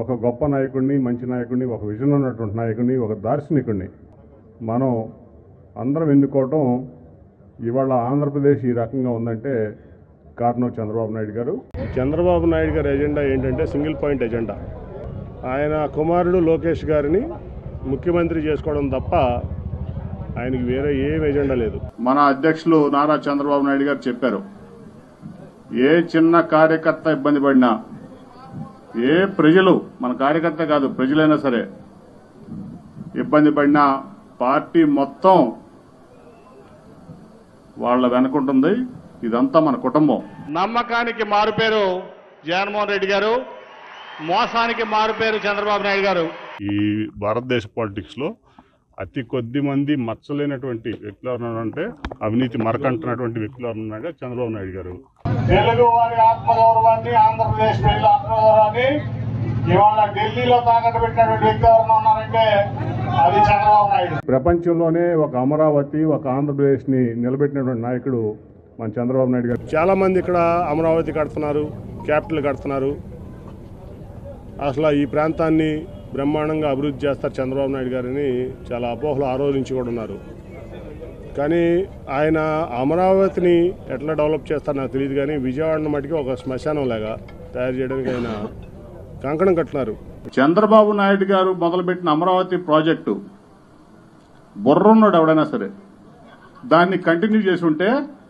ఒక గొప్ప నాయకుడిని మంచి నాయకుడిని ఒక విజన్ ఉన్నటువంటి నాయకుడిని ఒక దార్శనికుడిని మనం అందరం ఎన్నుకోవటం ఇవాళ ఆంధ్రప్రదేశ్ ఈ రకంగా ఉందంటే కారణం చంద్రబాబు నాయుడు గారు చంద్రబాబు నాయుడు గారి ఎజెండా ఏంటంటే సింగిల్ పాయింట్ ఎజెండా ఆయన కుమారుడు లోకేష్ గారిని ముఖ్యమంత్రి చేసుకోవడం తప్ప ఆయనకి వేరే ఏం ఎజెండా లేదు మన అధ్యక్షులు నారా చంద్రబాబు నాయుడు గారు చెప్పారు ఏ చిన్న కార్యకర్త ఇబ్బంది పడినా ఏ ప్రజలు మన కార్యకర్త కాదు ప్రజలైనా సరే ఇబ్బంది పడినా పార్టీ మొత్తం వాళ్ళ వెనకుంటుంది ఇదంతా మన కుటుంబం నమ్మకానికి మారుపేరు జగన్మోహన్ రెడ్డి గారు మోసానికి మారుపేరు చంద్రబాబు నాయుడు గారు ఈ భారతదేశ పాలిటిక్స్ లో అతి కొద్ది మంది మచ్చలేనటువంటి వ్యక్తులు ఎవరున్నారంటే అవినీతి మరకంటున్నటువంటి వ్యక్తులు ఎవరున్నారంటే చంద్రబాబు నాయుడు గారు తెలుగు వారి ఆత్మగౌరవాన్ని ఆంధ్రప్రదేశ్ ప్రజల ఆత్మగౌరవాన్ని ఇవాళ ఢిల్లీలో తాకట్టు పెట్టినటువంటి వ్యక్తి ఎవరైనా ఉన్నారంటే అది చంద్రబాబు నాయుడు ప్రపంచంలోనే ఒక అమరావతి ఒక ఆంధ్రప్రదేశ్ ని నిలబెట్టినటువంటి నాయకుడు మన చంద్రబాబు నాయుడు గారు చాలా మంది ఇక్కడ అమరావతి కడుతున్నారు క్యాపిటల్ కడుతున్నారు అసలు ఈ ప్రాంతాన్ని బ్రహ్మాండంగా అభివృద్ధి చేస్తారు చంద్రబాబు నాయుడు గారిని చాలా అపోహలు ఆ రోజు నుంచి కూడా ఉన్నారు కానీ ఆయన అమరావతిని ఎట్లా డెవలప్ చేస్తారో నాకు తెలియదు కానీ విజయవాడ మటుకి ఒక శ్మశానం లాగా తయారు చేయడానికి ఆయన కంకణం కట్టున్నారు చంద్రబాబు నాయుడు గారు మొదలుపెట్టిన అమరావతి ప్రాజెక్టు బుర్రున్నాడు ఎవడైనా సరే దాన్ని కంటిన్యూ చేసి ఉంటే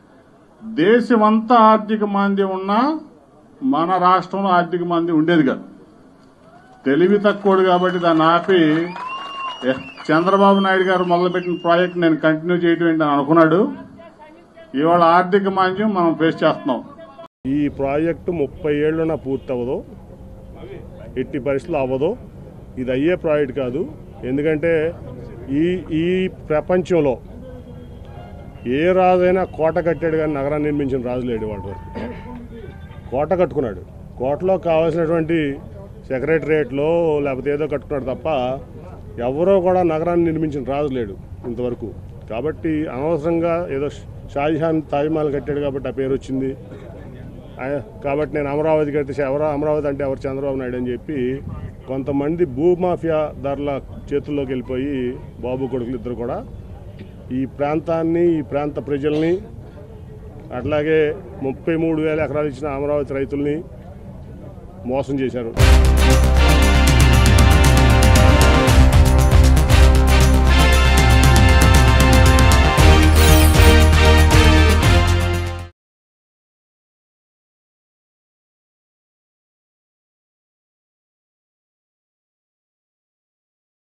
దేశమంతా ఆర్థిక మాంద్యం ఉన్నా మన రాష్ట్రంలో ఆర్థిక మాంద్యం ఉండేది కాదు తెలివి తక్కువడు కాబట్టి దాన్ని ఆపి "ఏ, చంద్రబాబు నాయుడు గారు మొదలుపెట్టిన ప్రాజెక్ట్ నేను కంటిన్యూ చేయటం ఏంటని అనుకున్నాడు ఇవాళ ఆర్థిక మాంద్యం మనం ఫేస్ చేస్తున్నాం ఈ ప్రాజెక్టు ముప్పై ఏళ్ళున పూర్తి అవ్వదు ఎట్టి పరిస్థితులు అవ్వదు ఇది అయ్యే ప్రాజెక్ట్ కాదు ఎందుకంటే ఈ ఈ ప్రపంచంలో ఏ రాజైనా కోట కట్టాడు కానీ నగరాన్ని నిర్మించిన రాజు లేడు వాటి వరకు కోట కట్టుకున్నాడు కోటలో కావాల్సినటువంటి సెక్రటరియట్లో లేకపోతే ఏదో కట్టుకున్నాడు తప్ప ఎవరో కూడా నగరాన్ని నిర్మించిన రాజు లేడు ఇంతవరకు కాబట్టి అనవసరంగా ఏదో షాజహాన్ తాజ్మహల్ కట్టాడు కాబట్టి ఆ పేరు వచ్చింది ఆయన- కాబట్టి నేను అమరావతి కడితే ఎవరో అమరావతి అంటే ఎవరు చంద్రబాబు నాయుడు అని చెప్పి కొంతమంది భూమాఫియా ధరల చేతుల్లోకి వెళ్ళిపోయి బాబు కొడుకులు ఇద్దరు కూడా ఈ ప్రాంతాన్ని ఈ ప్రాంత ప్రజల్ని అట్లాగే ముప్పై మూడు వేల ఎకరాలు ఇచ్చిన అమరావతి రైతుల్ని మోసం చేశారు